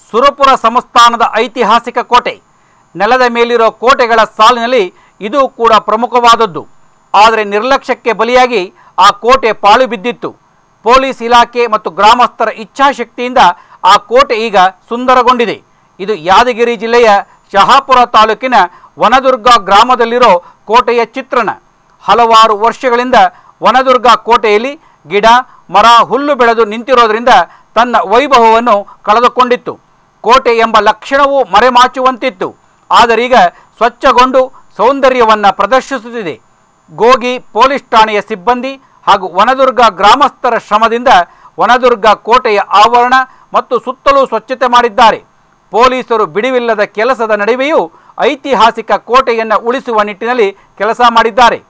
ಸುರಪುರ ಸಂಸ್ಥಾನದ ಐತಿಹಾಸಿಕ ಕೋಟೆ ನೆಲದ ಮೇಲಿರೋ ಕೋಟೆಗಳ ಸಾಲಿನಲ್ಲಿ ಇದು ಕೂಡ ಪ್ರಮುಖವಾದದ್ದು ಆದರೆ ನಿರ್ಲಕ್ಷ್ಯಕ್ಕೆ ಬಲಿಯಾಗಿ ಆ ಕೋಟೆ ಪಾಳು ಬಿದ್ದಿತ್ತು ಪೊಲೀಸ್ ಇಲಾಖೆ ಮತ್ತು ಗ್ರಾಮಸ್ಥರ ಇಚ್ಛಾಶಕ್ತಿಯಿಂದ ಆ ಕೋಟೆ ಈಗ ಸುಂದರಗೊಂಡಿದೆ ಇದು ಯಾದಗಿರಿ ಜಿಲ್ಲೆಯ ಶಹಾಪುರ ತಾಲೂಕಿನ ವನದುರ್ಗ ಗ್ರಾಮದಲ್ಲಿರೋ ಕೋಟೆಯ ಚಿತ್ರಣ ಹಲವಾರು ವರ್ಷಗಳಿಂದ ವನದುರ್ಗ ಕೋಟೆಯಲ್ಲಿ ಗಿಡ ಮರ ಹುಲ್ಲು ಬೆಳೆದು ನಿಂತಿರೋದ್ರಿಂದ ತನ್ನ ವೈಭವವನ್ನು ಕಳೆದುಕೊಂಡಿತ್ತು ಕೋಟೆ ಎಂಬ ಲಕ್ಷಣವೂ ಮರೆಮಾಚುವಂತಿತ್ತು ಆದರೀಗ ಸ್ವಚ್ಛಗೊಂಡು ಸೌಂದರ್ಯವನ್ನು ಪ್ರದರ್ಶಿಸುತ್ತಿದೆ ಗೋಗಿ ಪೊಲೀಸ್ ಠಾಣೆಯ ಸಿಬ್ಬಂದಿ ಹಾಗೂ ವನದುರ್ಗ ಗ್ರಾಮಸ್ಥರ ಶ್ರಮದಿಂದ ವನದುರ್ಗ ಕೋಟೆಯ ಆವರಣ ಮತ್ತು ಸುತ್ತಲೂ ಸ್ವಚ್ಛತೆ ಮಾಡಿದ್ದಾರೆ ಪೊಲೀಸರು ಬಿಡುವಿಲ್ಲದ ಕೆಲಸದ ನಡುವೆಯೂ ಐತಿಹಾಸಿಕ ಕೋಟೆಯನ್ನು ಉಳಿಸುವ ನಿಟ್ಟಿನಲ್ಲಿ ಕೆಲಸ ಮಾಡಿದ್ದಾರೆ